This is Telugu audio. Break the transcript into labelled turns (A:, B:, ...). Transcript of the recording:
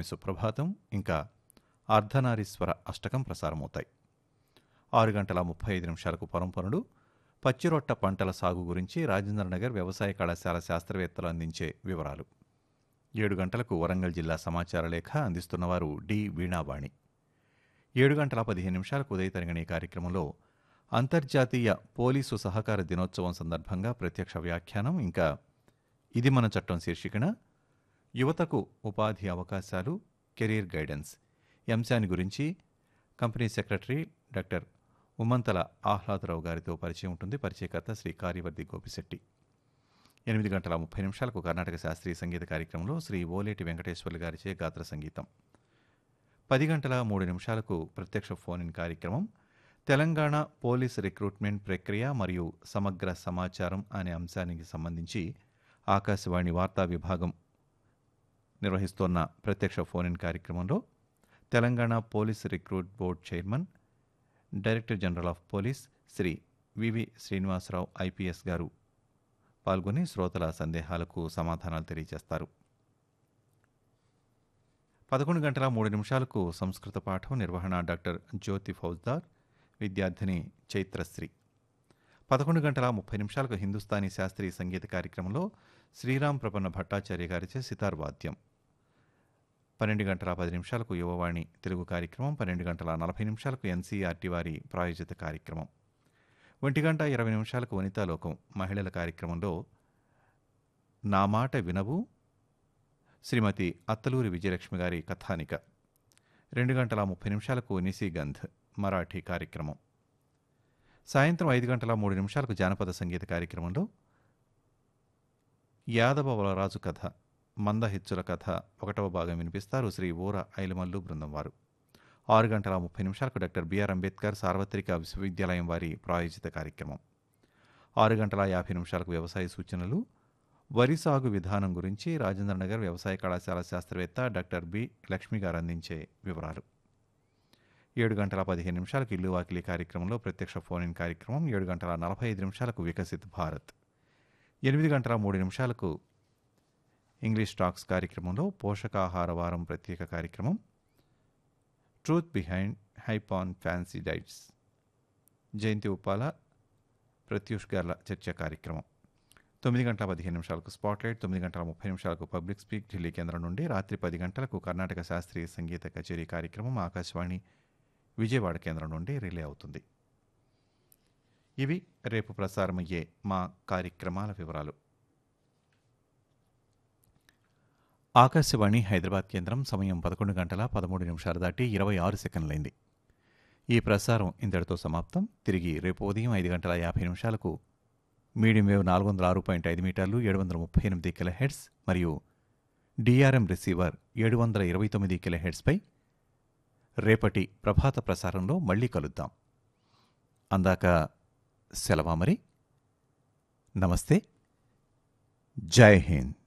A: స్వామి సుప్రభాతం ఇంకా అర్ధనారీశ్వర అష్టకం ప్రసారమవుతాయి ఆరు గంటల ముప్పై ఐదు నిమిషాలకు పరంపరుడు పచ్చిరొట్ట పంటల సాగు గురించి రాజేంద్రనగర్ వ్యవసాయ కళాశాల శాస్త్రవేత్తలు అందించే వివరాలు ఏడు గంటలకు వరంగల్ జిల్లా సమాచార లేఖ అందిస్తున్నవారు డి వీణావాణి ఏడు గంటల పదిహేను నిమిషాలకు ఉదయ తరగని కార్యక్రమంలో అంతర్జాతీయ పోలీసు సహకార దినోత్సవం సందర్భంగా ప్రత్యక్ష వ్యాఖ్యానం ఇంకా ఇది మన చట్టం శీర్షికన యువతకు ఉపాధి అవకాశాలు కెరీర్ గైడెన్స్ ఈ అంశాన్ని గురించి company secretary doctor Ummanthala Ahladarao గారితో పరిచయం ఉంటుంది పరిచయకర్త శ్రీ కార్యవర్ది గోపిశెట్టి ఎనిమిది గంటల ముప్పై నిమిషాలకు కర్ణాటక శాస్త్రీయ సంగీత కార్యక్రమంలో శ్రీ ఓలేటి వెంకటేశ్వర్లు గారిచే గాత్ర సంగీతం పది గంటల మూడు నిమిషాలకు ప్రత్యక్ష ఫోన్ ఇన్ కార్యక్రమం తెలంగాణ పోలీస్ రిక్రూట్మెంట్ ప్రక్రియ మరియు సమగ్ర సమాచారం అనే అంశానికి సంబంధించి ఆకాశవాణి వార్తా విభాగం నిర్వహిస్తోన్న ప్రత్యక్ష ఫోన్ ఇన్ కార్యక్రమంలో Telangana police recruit board chairman director general of police Shri VV Srinivasarao IPS గారు పాల్గొని శ్రోతల సందేహాలకు సమాధానాలు తెలియజేస్తారు పదకొండు గంటల మూడు నిమిషాలకు సంస్కృత పాఠం నిర్వహణ డాక్టర్ జ్యోతి ఫౌజ్దార్ విద్యార్థిని చైత్రశ్రీ పదకొండు గంటల ముప్పై నిమిషాలకు హిందుస్థానీ శాస్త్రీయ సంగీత కార్యక్రమంలో శ్రీరామ్ ప్రపన్న భట్టాచార్య గారిచే సితార్ వాద్యం పన్నెండు గంటల పది నిమిషాలకు యువవాణి తెలుగు కార్యక్రమం పన్నెండు గంటల నలభై నిమిషాలకు ఎన్సీఆర్టీ వారి ప్రాయోజిత కార్యక్రమం ఒంటి గంట ఇరవై నిమిషాలకు వనితాలోకం మహిళల కార్యక్రమంలో నా మాట వినవు శ్రీమతి అత్తలూరి విజయలక్ష్మి గారి కథానిక రెండు గంటల ముప్పై నిమిషాలకు నిశీగంధ్ మరాఠీ కార్యక్రమం సాయంత్రం ఐదు గంటల మూడు నిమిషాలకు జానపద సంగీత కార్యక్రమంలో యాదవ వలరాజు కథ మందహిచ్చుల కథ ఒకటవ భాగం వినిపిస్తారు శ్రీ ఊర ఐలమల్లు బృందం వారు ఆరు గంటల ముప్పై నిమిషాలకు డాక్టర్ బిఆర్ అంబేద్కర్ సార్వత్రిక విశ్వవిద్యాలయం వారి ప్రాయోజిత కార్యక్రమం ఆరు గంటల యాభై నిమిషాలకు వ్యవసాయ సూచనలు వరి సాగు విధానం గురించి రాజేంద్రనగర్ వ్యవసాయ కళాశాల శాస్త్రవేత్త డాక్టర్ బి లక్ష్మి గారు అందించే వివరాలు ఏడు గంటల పదిహేను నిమిషాలకు ఇల్లు వాకిలి కార్యక్రమంలో ప్రత్యక్ష ఫోన్ ఇన్ కార్యక్రమం ఏడు గంటల నలభై ఐదు నిమిషాలకు వికసిత్ భారత్ ఎనిమిది గంటల మూడు నిమిషాలకు ఇంగ్లీష్ టాక్స్ కార్యక్రమంలో పోషకాహార వారం ప్రత్యేక కార్యక్రమం truth behind hype and fancy diets Jayanthi Uppala Pratyush గార్ల చర్చ కార్యక్రమం తొమ్మిది గంటల పదిహేను నిమిషాలకు స్పాట్లైట్ తొమ్మిది గంటల ముప్పై నిమిషాలకు పబ్లిక్ స్పీక్ ఢిల్లీ కేంద్రం నుండి రాత్రి పది గంటలకు కర్ణాటక శాస్త్రీయ సంగీత కచేరీ కార్యక్రమం ఆకాశవాణి విజయవాడ కేంద్రం నుండి రిలే అవుతుంది ఇవి రేపు ప్రసారమయ్యే మా కార్యక్రమాల వివరాలు ఆకాశవాణి హైదరాబాద్ కేంద్రం సమయం పదకొండు గంటల పదమూడు నిమిషాలు దాటి ఇరవై ఆరు సెకండ్లైంది ఈ ప్రసారం ఇంతటితో సమాప్తం తిరిగి రేపు ఉదయం ఐదు గంటల యాభై నిమిషాలకు మీడియం వేవ్ నాలుగు వందల ఆరు పాయింట్ ఐదు మీటర్లు ఏడు వందల ముప్పై ఎనిమిది కిలో హెడ్స్ మరియు డిఆర్ఎం రిసీవర్ ఏడు వందల ఇరవై తొమ్మిది కిలో హెడ్స్పై రేపటి ప్రభాత ప్రసారంలో మళ్ళీ కలుద్దాం అందాక సెలవా మరి నమస్తే జై హింద్